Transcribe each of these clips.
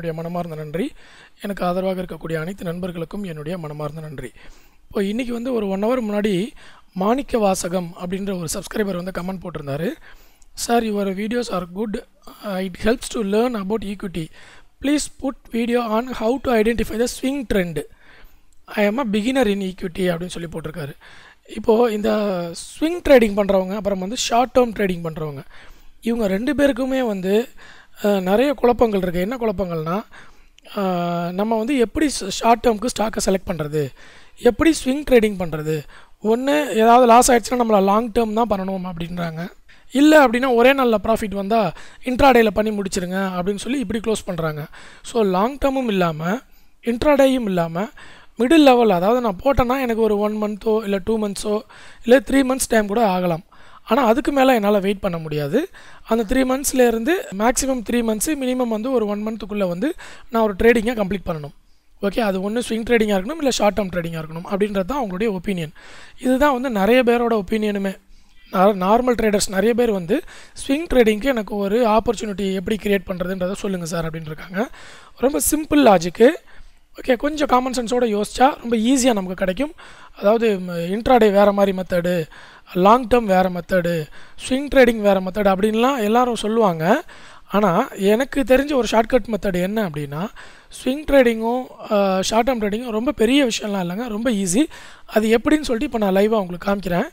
என்னுடைய மனமார்ந்த நன்றி எனக்கு ஆதரவாக இருக்கக்கூடிய அனைத்து நண்பர்களுக்கும் என்னுடைய மனமார்ந்த நன்றி இப்போ இன்றைக்கி வந்து ஒரு ஒன் ஹவர் முன்னாடி மாணிக்க வாசகம் அப்படின்ற ஒரு சப்ஸ்கிரைபர் வந்து கமெண்ட் போட்டிருந்தாரு sir your videos are good it helps to learn about equity please put video on how to identify the swing trend I am a beginner in equity அப்படின்னு சொல்லி போட்டிருக்காரு இப்போது இந்த ஸ்விங் ட்ரேடிங் பண்ணுறவங்க அப்புறம் வந்து ஷார்ட் டேர்ம் ட்ரேடிங் பண்ணுறவங்க இவங்க ரெண்டு பேருக்குமே வந்து அஹ், நிறைய குழப்பங்கள் இருக்குது என்ன குழப்பங்கள்னால் அஹ், நம்ம வந்து எப்படி ஷார்ட் டேர்முக்கு ஸ்டாக்கை செலக்ட் பண்ணுறது எப்படி ஸ்விங் ட்ரேடிங் பண்ணுறது ஒன்று ஏதாவது லாஸ் ஆயிடுச்சுன்னா நம்மளை லாங் டேர்ம் தான் பண்ணணும் அப்படின்றாங்க இல்லை அப்படின்னா ஒரே நாளில் ப்ராஃபிட் வந்தால் இன்ட்ராடேயில் பண்ணி முடிச்சிருங்க அப்படின்னு சொல்லி இப்படி க்ளோஸ் பண்ணுறாங்க ஸோ லாங் டேர்மும் இல்லாமல் இன்ட்ராடேயும் இல்லாமல் மிடில் லெவல் அதாவது நான் போட்டேன்னா எனக்கு ஒரு ஒன் மந்த்தோ இல்லை டூ மந்த்ஸோ இல்லை த்ரீ மந்த்ஸ் டைம் கூட ஆகலாம் ஆனால் அதுக்கு மேலே என்னால் வெயிட் பண்ண முடியாது அந்த த்ரீ மந்த்ஸ்லேருந்து மேக்ஸிமம் த்ரீ மந்த்ஸு மினிமம் வந்து ஒரு ஒன் மந்த்துக்குள்ளே வந்து நான் ஒரு ட்ரேடிங்கை கம்ப்ளீட் பண்ணணும் ஓகே அது ஒன்று ஸ்விங் ட்ரேடிங்காக இருக்கணும் இல்லை ஷார்ட் டேர்ம் ட்ரேடிங்காக இருக்கணும் அப்படின்றது தான் அவங்களுடைய ஒப்பீனியன் இதுதான் வந்து நிறைய பேரோட ஒப்பீனியனுமே நார்மல் ட்ரேடர்ஸ் நிறைய பேர் வந்து ஸ்விங் ட்ரேடிங்க்கு எனக்கு ஒரு ஆப்பர்ச்சுனிட்டி எப்படி கிரியேட் பண்ணுறதுன்றதை சொல்லுங்கள் சார் அப்படின்னு இருக்காங்க ரொம்ப சிம்பிள் லாஜிக்கு ஓகே கொஞ்சம் காமன் சென்ஸோட யோசிச்சா ரொம்ப ஈஸியாக நமக்கு கிடைக்கும் அதாவது இன்ட்ராடே வேறு மாதிரி மெத்தடு லாங் டேர்ம் வேறு மெத்தடு ஸ்விங் ட்ரேடிங் வேறு மெத்தடு அப்படின்லாம் எல்லாரும் சொல்லுவாங்க ஆனால் எனக்கு தெரிஞ்ச ஒரு ஷார்ட்கட் மெத்தட் என்ன அப்படின்னா ஸ்விங் ட்ரேடிங்கும் ஷார்ட் டேர்ம் ட்ரேடிங்கும் ரொம்ப பெரிய விஷயம்லாம் இல்லைங்க ரொம்ப ஈஸி அது எப்படின்னு சொல்லிட்டு இப்போ நான் லைவாக உங்களுக்கு காமிக்கிறேன்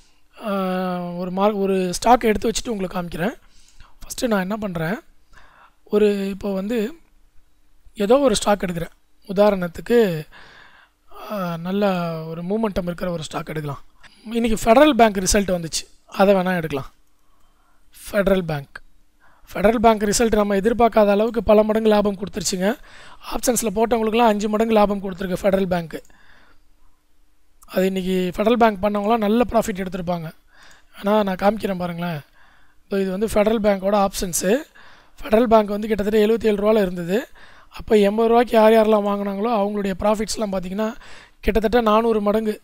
ஆஹ் ஒரு மார்க் ஒரு ஸ்டாக் எடுத்து வச்சுட்டு உங்களுக்கு காமிக்கிறேன் ஃபஸ்ட்டு நான் என்ன பண்ணுறேன் ஒரு இப்போ வந்து ஏதோ ஒரு ஸ்டாக் எடுக்கிறேன் உதாரணத்துக்கு ஆஹ், நல்ல ஒரு மூமெண்டம் இருக்கிற ஒரு ஸ்டாக் எடுக்கலாம் இன்றைக்கி ஃபெடரல் பேங்க் ரிசல்ட் வந்துச்சு அதை வேணால் எடுக்கலாம் Federal Bank Federal Bank result நம்ம எதிர்பார்க்காத அளவுக்கு பல மடங்கு லாபம் கொடுத்துருச்சுங்க ஆப்ஷன்ஸில் போட்டவங்களுக்குலாம் அஞ்சு மடங்கு லாபம் கொடுத்துருக்கு ஃபெடரல் பேங்க்கு அது இன்றைக்கி ஃபெடரல் பேங்க் பண்ணவங்களாம் நல்ல ப்ராஃபிட் எடுத்திருப்பாங்க ஆனால் நான் காமிக்கிறேன் பாருங்களேன் இப்போ இது வந்து ஃபெடரல் பேங்க்கோட ஆப்ஷன்ஸு ஃபெடரல் பேங்க் வந்து கிட்டத்தட்ட எழுபத்தி ஏழு ரூபாவில் இருந்தது அப்போ எண்பது ரூபாய்க்கு யார் யாரெல்லாம் வாங்கினாங்களோ அவங்களுடைய ப்ராஃபிட்ஸ்லாம் பார்த்தீங்கன்னா கிட்டத்தட்ட நானூறு மடங்கு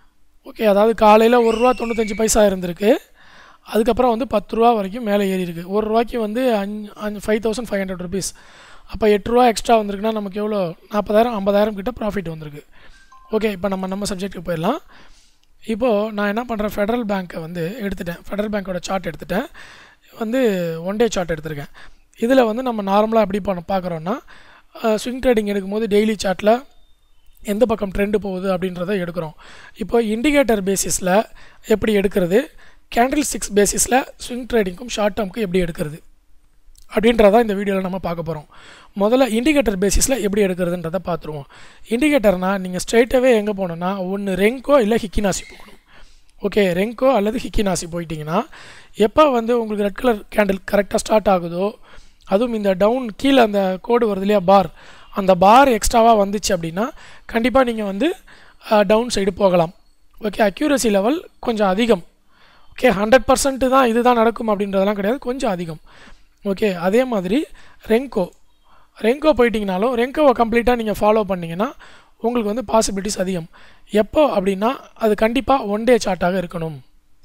ஓகே அதாவது காலையில் ஒரு ரூபா தொண்ணூத்தஞ்சு பைசா இருந்திருக்கு அதுக்கப்புறம் வந்து பத்து ரூபா வரைக்கும் மேலே ஏறி இருக்கு ஒரு ரூபாய்க்கு வந்து அஞ்சு அஞ்சு five thousand five hundred rupees அப்போ எட்டு ரூபா எக்ஸ்ட்ரா வந்திருக்குன்னா நமக்கு எவ்வளோ நாற்பதாயிரம் ஐம்பதாயிரம் கிட்ட ப்ராஃபிட் வந்திருக்கு ஓகே இப்போ நம்ம நம்ம சப்ஜெக்ட்டுக்கு போயிடலாம் இப்போது நான் என்ன பண்ணுறேன் ஃபெடரல் பேங்க்கை வந்து எடுத்துட்டேன் ஃபெடரல் பேங்க்கோட சார்ட் எடுத்துட்டேன் வந்து ஒன் டே சார்ட் எடுத்திருக்கேன் இதில் வந்து நம்ம நார்மலாக எப்படி பண்ண பார்க்குறோன்னா ஸ்விங் ட்ரேடிங் எடுக்கும்போது டெய்லி சார்ட்டில் எந்த பக்கம் ட்ரெண்டு போகுது அப்படின்றத எடுக்கிறோம் இப்போ இண்டிகேட்டர் பேசிஸில் எப்படி எடுக்கிறது கேண்டில் ஸ்டிக்ஸ் பேசிஸில் ஸ்விங் ட்ரேடிங்க்கும் ஷார்ட் டேர்முக்கும் எப்படி எடுக்கிறது அப்படின்றத இந்த வீடியோவில் நம்ம பார்க்க போகிறோம் முதல்ல இண்டிகேட்டர் பேசிஸில் எப்படி எடுக்கிறதுன்றதை பார்த்துருவோம் இண்டிகேட்டர்னால் நீங்கள் ஸ்ட்ரைட்டாகவே எங்கே போகணுன்னா ஒன்று ரெங்கோ இல்லை ஹிக்கினாசி போகணும் ஓகே ரெங்கோ அல்லது ஹிக்கினாசி போயிட்டீங்கன்னா எப்போ வந்து உங்களுக்கு ரெட் கலர் கேண்டில் கரெக்டாக ஸ்டார்ட் ஆகுதோ அதுவும் இந்த டவுன் கீழே அந்த கோடு வருது இல்லையா பார் அந்த பார் எக்ஸ்ட்ராவாக வந்துச்சு அப்படின்னா கண்டிப்பாக நீங்கள் வந்து டவுன் சைடு போகலாம் ஓகே அக்யூரசி லெவல் கொஞ்சம் அதிகம் ஓகே ஹண்ட்ரட் பர்சன்ட் தான் இதுதான் நடக்கும் அப்படின்றதெல்லாம் கிடையாது கொஞ்சம் அதிகம் ஓகே அதே மாதிரி ரெங்கோ ரெங்கோ போயிட்டீங்கனாலும் ரெங்கோவை கம்ப்ளீட்டாக நீங்கள் ஃபாலோ பண்ணிங்கன்னா உங்களுக்கு வந்து பாசிபிலிட்டிஸ் அதிகம் எப்போ அப்படின்னா அது கண்டிப்பாக ஒன் டே சார்ட்டாக இருக்கணும்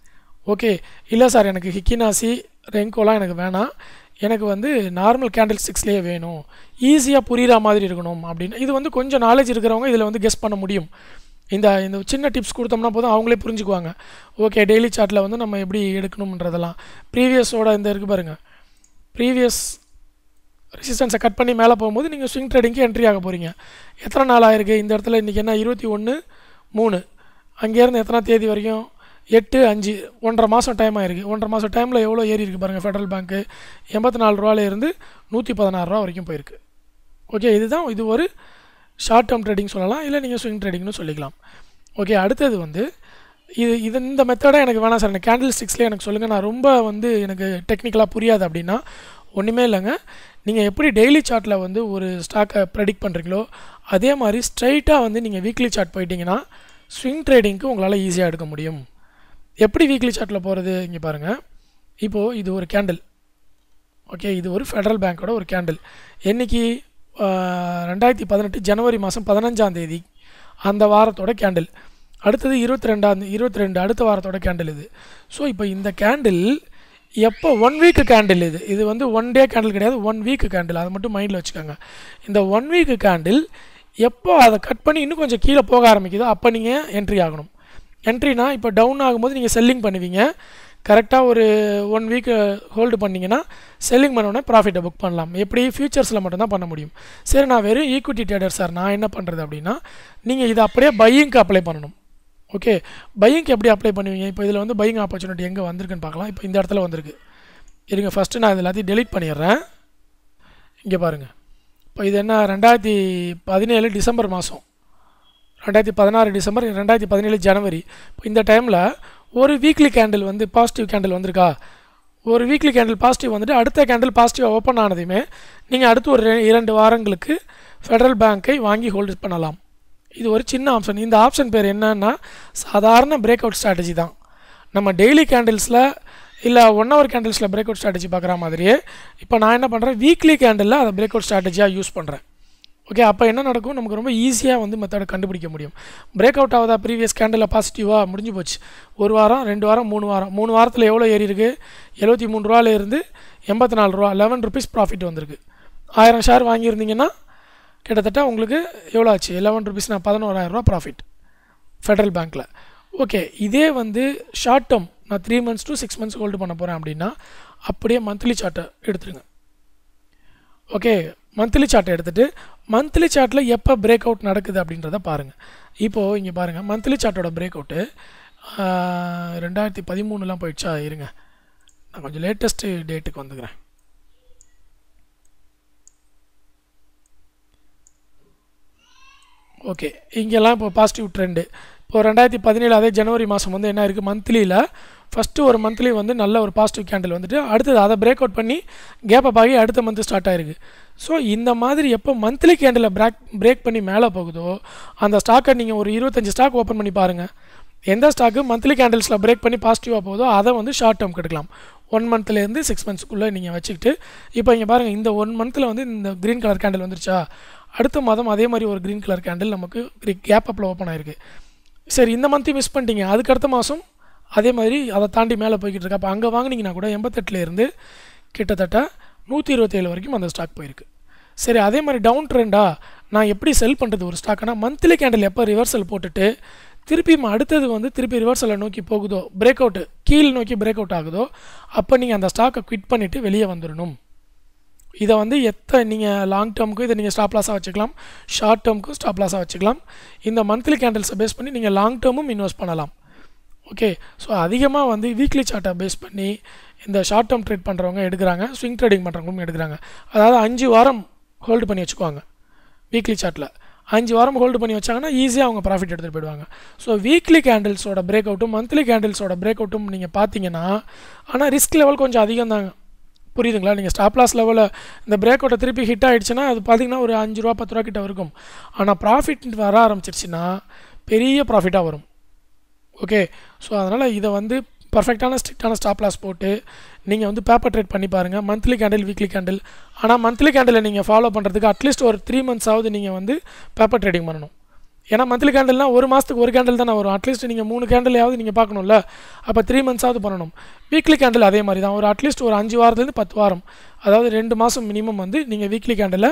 ஓகே இல்லை சார் எனக்கு ஹிக்கினாசி ரெங்கோலாம் எனக்கு வேணாம் எனக்கு வந்து நார்மல் கேண்டில் ஸ்டிக்ஸ்லேயே வேணும் ஈஸியாக புரிகிற மாதிரி இருக்கணும் அப்படின்னு இது வந்து கொஞ்சம் நாலேஜ் இருக்கிறவங்க இதில் வந்து கெஸ் பண்ண முடியும் இந்த இந்த சின்ன டிப்ஸ் கொடுத்தோம்னா போதும் அவங்களே புரிஞ்சுக்குவாங்க ஓகே டெய்லி சார்ட்டில் வந்து நம்ம எப்படி எடுக்கணுன்றதெல்லாம் ப்ரீவியஸோட இந்த இருக்குது பாருங்கள் ப்ரீவியஸ் ரெசிஸ்டன்ஸை கட் பண்ணி மேலே போகும்போது நீங்கள் ஸ்விங் ட்ரேடிங்க்கு என்ட்ரி ஆக போகிறீங்க எத்தனை நாள் ஆயிருக்கு இந்த இடத்துல இன்றைக்கி என்ன இருபத்தி ஒன்று மூணு அங்கேருந்து எத்தனை தேதி வரைக்கும் எட்டு அஞ்சு ஒன்றரை மாதம் டைம் ஆயிருக்கு ஒன்றரை மாதம் டைமில் எவ்வளோ ஏறி இருக்கு பாருங்கள் ஃபெடரல் பேங்க்கு எண்பத்தி நாலு ரூபாயிலேருந்து நூற்றி பதினாறு ரூபா வரைக்கும் போயிருக்கு ஓகே இதுதான் இது ஒரு ஷார்ட் டேர்ம் ட்ரேடிங் சொல்லலாம் இல்லை நீங்கள் ஸ்விங் ட்ரேடிங்னு சொல்லிக்கலாம் ஓகே அடுத்தது வந்து இது இது இந்த மெத்தடை எனக்கு வேணாம் சார் எனக்கு கேண்டில் ஸ்டிக்ஸ்லேயே எனக்கு சொல்லுங்கள் நான் ரொம்ப வந்து எனக்கு டெக்னிக்கலாக புரியாது அப்படின்னா ஒன்றுமே இல்லைங்க நீங்கள் எப்படி டெய்லி சார்ட்டில் வந்து ஒரு ஸ்டாக்கை ப்ரெடிக்ட் பண்ணுறீங்களோ அதே மாதிரி ஸ்ட்ரைட்டாக வந்து நீங்கள் வீக்லி சார்ட் போயிட்டீங்கன்னா ஸ்விங் ட்ரேடிங்க்கு உங்களால் ஈஸியாக எடுக்க முடியும் எப்படி வீக்லி சார்ட்டில் போகிறது இங்கே பாருங்கள் இப்போது இது ஒரு கேண்டில் ஓகே இது ஒரு ஃபெடரல் பேங்க்கோட ஒரு கேண்டில் என்னைக்கு ரெண்டாயிரத்தி பதினெட்டு ஜனவரி மாதம் பதினஞ்சாம் தேதி அந்த வாரத்தோட கேண்டில் அடுத்தது இருபத்தி ரெண்டாம் இருபத்தி ரெண்டு அடுத்த வாரத்தோட கேண்டில் இது ஸோ இப்போ இந்த கேண்டில் எப்போ ஒன் வீக்கு கேண்டில் இது இது வந்து ஒன் டே கேண்டில் கிடையாது ஒன் வீக்கு கேண்டில் அதை மட்டும் மைண்டில் வச்சுக்கோங்க இந்த ஒன் வீக்கு கேண்டில் எப்போ அதை கட் பண்ணி இன்னும் கொஞ்சம் கீழே போக ஆரம்பிக்குதோ அப்போ நீங்கள் என்ட்ரி ஆகணும் என்ட்ரினா இப்போ டவுன் ஆகும்போது நீங்கள் செல்லிங் பண்ணுவீங்க கரெக்டாக ஒரு ஒன் வீக் ஹோல்டு பண்ணிங்கன்னா செல்லிங் பண்ணோடனே ப்ராஃபிட்டை புக் பண்ணலாம் எப்படி ஃபியூச்சர்ஸில் மட்டும்தான் பண்ண முடியும் சரி நான் வெறும் ஈக்விட்டி ட்ரேடர் சார் நான் என்ன பண்ணுறது அப்படின்னா நீங்கள் இதை அப்படியே பையிங்க்கு அப்ளை பண்ணணும் ஓகே பையிங்க்கு எப்படி அப்ளை பண்ணுவீங்க இப்போ இதில் வந்து பையிங் ஆப்பர்ச்சுனிட்டி எங்கே வந்திருக்குன்னு பார்க்கலாம் இப்போ இந்த இடத்துல வந்திருக்கு இருங்க ஃபஸ்ட்டு நான் இது எல்லாத்தையும் டெலீட் பண்ணிடுறேன் இங்கே பாருங்கள் இப்போ இது என்ன ரெண்டாயிரத்தி பதினேழு டிசம்பர் மாதம் ரெண்டாயிரத்தி பதினாறு டிசம்பர் ரெண்டாயிரத்தி பதினேழு ஜனவரி இப்போ இந்த டைமில் ஒரு வீக்லி கேண்டில் வந்து பாசிட்டிவ் கேண்டில் வந்திருக்கா ஒரு வீக்லி கேண்டில் பாசிட்டிவ் வந்துட்டு அடுத்த கேண்டில் பாசிட்டிவ் ஓப்பன் ஆனதையுமே நீங்கள் அடுத்து ஒரு ரெ- இரண்டு வாரங்களுக்கு ஃபெடரல் பேங்க்கை வாங்கி ஹோல்டு பண்ணலாம் இது ஒரு சின்ன ஆப்ஷன் இந்த ஆப்ஷன் பேர் என்னன்னா சாதாரண பிரேக் அவுட் ஸ்ட்ராட்டஜி தான் நம்ம டெய்லி கேண்டில்ஸில் இல்லை ஒன் ஹவர் கேண்டில்ஸில் பிரேக் அவுட் ஸ்ட்ராட்டஜி பார்க்குற மாதிரியே இப்போ நான் என்ன பண்ணுறேன் வீக்லி கேண்டிலில் அதை பிரேக் அவுட் ஸ்ட்ராட்டஜியாக யூஸ் பண்ணுறேன் ஓகே அப்போ என்ன நடக்கும் நமக்கு ரொம்ப ஈஸியாக வந்து மெத்தடை கண்டுபிடிக்க முடியும் பிரேக் அவுட் ஆகுதா ப்ரீவியஸ் கேண்டில் பாசிட்டிவாக முடிஞ்சு போச்சு ஒரு வாரம் ரெண்டு வாரம் மூணு வாரம் மூணு வாரத்தில் எவ்வளோ ஏறி இருக்கு எழுபத்தி மூணு ரூபால இருந்து எண்பத்தி நாலு ரூபா லெவன் ருபீஸ் ப்ராஃபிட் வந்திருக்கு ஆயிரம் ஷேர் வாங்கியிருந்தீங்கன்னா கிட்டத்தட்ட உங்களுக்கு எவ்வளோ ஆச்சு லெவன் ருபீஸ்னா பதினோராயிரரூவா ப்ராஃபிட் ஃபெடரல் பேங்க்கில் ஓகே இதே வந்து ஷார்ட் டேர்ம் நான் three months to six months hold பண்ண போகிறேன் அப்படின்னா அப்படியே மந்த்லி சார்ட்டை எடுத்துருங்க ஓகே மந்த்லி சார்ட்டை எடுத்துகிட்டு மந்த்லி சார்ட்டில் எப்போ பிரேக் அவுட் நடக்குது அப்படின்றத பாருங்கள் இப்போது இங்கே பாருங்கள் மந்த்லி சார்ட்டோட பிரேக் அவுட்டு ரெண்டாயிரத்தி பதிமூணுலாம் போயிடுச்சா இருங்க நான் கொஞ்சம் லேட்டஸ்ட்டு டேட்டுக்கு வந்துக்கிறேன் ஓகே இங்கெல்லாம் இப்போ பாசிட்டிவ் ட்ரெண்டு இப்போ ரெண்டாயிரத்தி பதினேழு அதே ஜனவரி மாதம் வந்து என்ன இருக்குது மந்த்லியில் ஃபஸ்ட்டு ஒரு மந்த்லி வந்து நல்ல ஒரு பாசிட்டிவ் கேண்டில் வந்துட்டு அடுத்தது அதை பிரேக் அவுட் பண்ணி கேப் அப் ஆகி அடுத்த மந்த் ஸ்டார்ட் ஆயிருக்கு ஸோ இந்த மாதிரி எப்போ மந்த்லி கேண்டில் பிரேக் பிரேக் பண்ணி மேலே போகுதோ அந்த ஸ்டாக்கை நீங்கள் ஒரு இருபத்தஞ்சி ஸ்டாக் ஓப்பன் பண்ணி பாருங்கள் எந்த ஸ்டாக்கு மந்த்லி கேண்டில்ஸில் பிரேக் பண்ணி பாசிட்டிவாக போகுதோ அதை வந்து ஷார்ட் டேர்ம் எடுக்கலாம் ஒன் மந்த்லேருந்து சிக்ஸ் மந்த்ஸ்க்குள்ளே நீங்கள் வச்சுக்கிட்டு இப்போ இங்கே பாருங்கள் இந்த ஒன் மந்தில் வந்து இந்த க்ரீன் கலர் கேண்டில் வந்துருச்சா அடுத்த மாதம் அதே மாதிரி ஒரு க்ரீன் கலர் கேண்டில் நமக்கு கேப் அப்பில் ஓப்பன் ஆயிருக்கு சரி இந்த மந்த்தையும் மிஸ் பண்ணிட்டீங்க அதுக்கு அடுத்த மாதம் அதே மாதிரி அதை தாண்டி மேலே போய்கிட்டு இருக்கு அப்போ அங்கே வாங்குனீங்கன்னா கூட எண்பத்தெட்டுல இருந்து கிட்டத்தட்ட நூற்றி இருபத்தேழு வரைக்கும் அந்த ஸ்டாக் போயிருக்கு சரி அதே மாதிரி டவுன் ட்ரெண்டா நான் எப்படி செல் பண்ணுறது ஒரு ஸ்டாக்னா மந்த்லி கேண்டில் எப்போ ரிவர்சல் போட்டுட்டு திருப்பி அடுத்தது வந்து திருப்பி ரிவர்சலை நோக்கி போகுதோ பிரேக் அவுட்டு கீழ் நோக்கி பிரேக் அவுட் ஆகுதோ அப்போ நீங்கள் அந்த ஸ்டாக்கை குவிட் பண்ணிவிட்டு வெளியே வந்துடணும் இதை வந்து எத்த நீங்கள் லாங் டேர்முக்கு இதை நீங்கள் ஸ்டாப் லாஸாக வச்சுக்கலாம் ஷார்ட் டேர்முக்கும் ஸ்டாப் லாஸாக வச்சுக்கலாம் இந்த மந்த்லி கேண்டில்ஸை பேஸ் பண்ணி நீங்கள் லாங் டேர்மும் இன்வெஸ்ட் பண்ணலாம் ஓகே ஸோ அதிகமாக வந்து வீக்லி சார்ட்டை பேஸ் பண்ணி இந்த ஷார்ட் டேர்ம் ட்ரேட் பண்ணுறவங்க எடுக்கிறாங்க ஸ்விங் ட்ரேடிங் பண்ணுறவங்களும் எடுக்கிறாங்க அதாவது அஞ்சு வாரம் ஹோல்டு பண்ணி வச்சுக்குவாங்க வீக்லி சார்ட்டில் அஞ்சு வாரம் ஹோல்டு பண்ணி வச்சாங்கன்னா ஈஸியாக அவங்க ப்ராஃபிட் எடுத்துகிட்டு போயிடுவாங்க ஸோ வீக்லி கேண்டில்ஸோட பிரேக் அவுட்டும் மந்த்லி கேண்டில்ஸோட பிரேக் அவுட்டும் நீங்கள் பார்த்தீங்கன்னா ஆனால் ரிஸ்க் லெவல் கொஞ்சம் அதிகம் தாங்க புரியுதுங்களா நீங்கள் ஸ்டாப் லாஸ் லெவலில் இந்த பிரேக் அவுட்டை திருப்பி ஹிட் ஆகிடுச்சுன்னா அது பார்த்தீங்கன்னா ஒரு அஞ்சு ரூபா பத்து ரூபா கிட்ட இருக்கும் ஆனால் ப்ராஃபிட் வர ஆரம்பிச்சிருச்சுன்னா பெரிய ப்ராஃபிட்டாக வரும் ஓகே ஸோ அதனால் இதை வந்து பர்ஃபெக்டான ஸ்ட்ரிக்டான ஸ்டாப் லாஸ் போட்டு நீங்கள் வந்து பேப்பர் ட்ரேட் பண்ணி பாருங்கள் மந்த்லி கேண்டில் வீக்லி கேண்டில் ஆனால் மந்த்லி கேண்டிலை நீங்கள் ஃபாலோ பண்ணுறதுக்கு அட்லீஸ்ட் ஒரு த்ரீ மந்த்ஸ் ஆகுது நீங்கள் வந்து பேப்பர் ட்ரேடிங் பண்ணணும் ஏன்னா மந்த்லி கேண்டில்னால் ஒரு மாதத்துக்கு ஒரு கேண்டில் தானே வரும் அட்லீஸ்ட் நீங்கள் மூணு கேண்டிலையாவது நீங்கள் பார்க்கணும்ல அப்போ த்ரீ மந்த்ஸாவது பண்ணணும் வீக்லி கேண்டில் அதே மாதிரி தான் ஒரு அட்லீஸ்ட் ஒரு அஞ்சு வாரத்துலேருந்து பத்து வாரம் அதாவது ரெண்டு மாதம் மினிமம் வந்து நீங்கள் வீக்லி கேண்டில்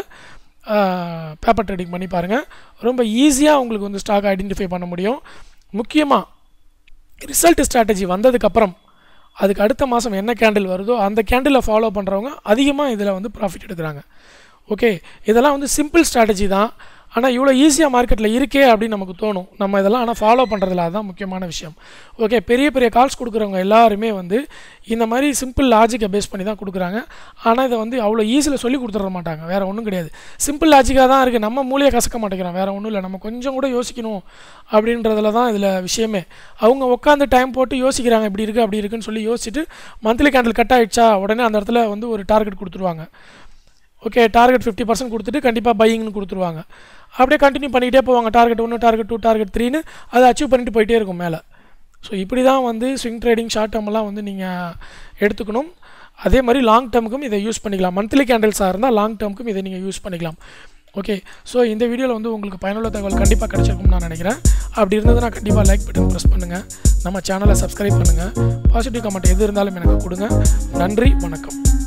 பேப்பர் ட்ரேடிங் பண்ணி பாருங்கள் ரொம்ப ஈஸியாக உங்களுக்கு வந்து ஸ்டாக் ஐடென்டிஃபை பண்ண முடியும் முக்கியமாக ரிசல்ட் ஸ்ட்ராட்டஜி வந்ததுக்கப்புறம் அதுக்கு அடுத்த மாதம் என்ன கேண்டில் வருதோ அந்த கேண்டிலை ஃபாலோ பண்ணுறவங்க அதிகமாக இதில் வந்து ப்ராஃபிட் எடுக்கிறாங்க ஓகே இதெல்லாம் வந்து சிம்பிள் ஸ்ட்ராட்டஜி தான் ஆனால் இவ்வளோ ஈஸியாக மார்க்கெட்டில் இருக்கே அப்படின்னு நமக்கு தோணும் நம்ம இதெல்லாம் ஆனால் ஃபாலோ பண்ணுறதுல அதுதான் முக்கியமான விஷயம் ஓகே பெரிய பெரிய கால்ஸ் கொடுக்குறவங்க எல்லாருமே வந்து இந்த மாதிரி சிம்பிள் லாஜிக்கை பேஸ் பண்ணி தான் கொடுக்குறாங்க ஆனால் இதை வந்து அவ்வளோ ஈஸியில் சொல்லி கொடுத்துட மாட்டாங்க வேறு ஒன்றும் கிடையாது சிம்பிள் லாஜிக்காக தான் இருக்குது நம்ம மூலையை கசக்க மாட்டேங்கிறோம் வேறு ஒன்றும் இல்லை நம்ம கொஞ்சம் கூட யோசிக்கணும் அப்படின்றதுல தான் இதில் விஷயமே அவங்க உட்காந்து டைம் போட்டு யோசிக்கிறாங்க இப்படி இருக்குது அப்படி இருக்குன்னு சொல்லி யோசிச்சுட்டு மந்த்லி கேண்டில் கட் ஆகிடுச்சா உடனே அந்த இடத்துல வந்து ஒரு டார்கெட் கொடுத்துருவாங்க ஓகே டார்கெட் ஃபிஃப்டி பர்சன்ட் கொடுத்துட்டு கண்டிப்பாக பையிங்னு கொடுத்துருவாங்க அப்படியே கண்டினியூ பண்ணிக்கிட்டே போவாங்க டார்கெட் ஒன்று டார்கெட் டூ டார்கெட் த்ரீன்னு அதை அச்சீவ் பண்ணிட்டு போயிட்டே இருக்கும் மேலே ஸோ இப்படி தான் வந்து ஸ்விங் ட்ரேடிங் ஷார்ட் டேர்மெல்லாம் வந்து நீங்கள் எடுத்துக்கணும் அதே மாதிரி லாங் டேர்முக்கும் இதை யூஸ் பண்ணிக்கலாம் மந்த்லி கேண்டில்ஸாக இருந்தால் லாங் டேர்முக்கும் இதை நீங்கள் யூஸ் பண்ணிக்கலாம் ஓகே ஸோ இந்த வீடியோவில் வந்து உங்களுக்கு பயனுள்ள தகவல் கண்டிப்பாக கிடைச்சிருக்கும்னு நான் நினைக்கிறேன் அப்படி இருந்ததுன்னா கண்டிப்பாக லைக் பட்டன் ப்ரெஸ் பண்ணுங்கள் நம்ம சேனலை சப்ஸ்கிரைப் பண்ணுங்கள் பாசிட்டிவ் கமெண்ட் எது இருந்தாலும் எனக்கு கொடுங்க நன்றி வணக்கம்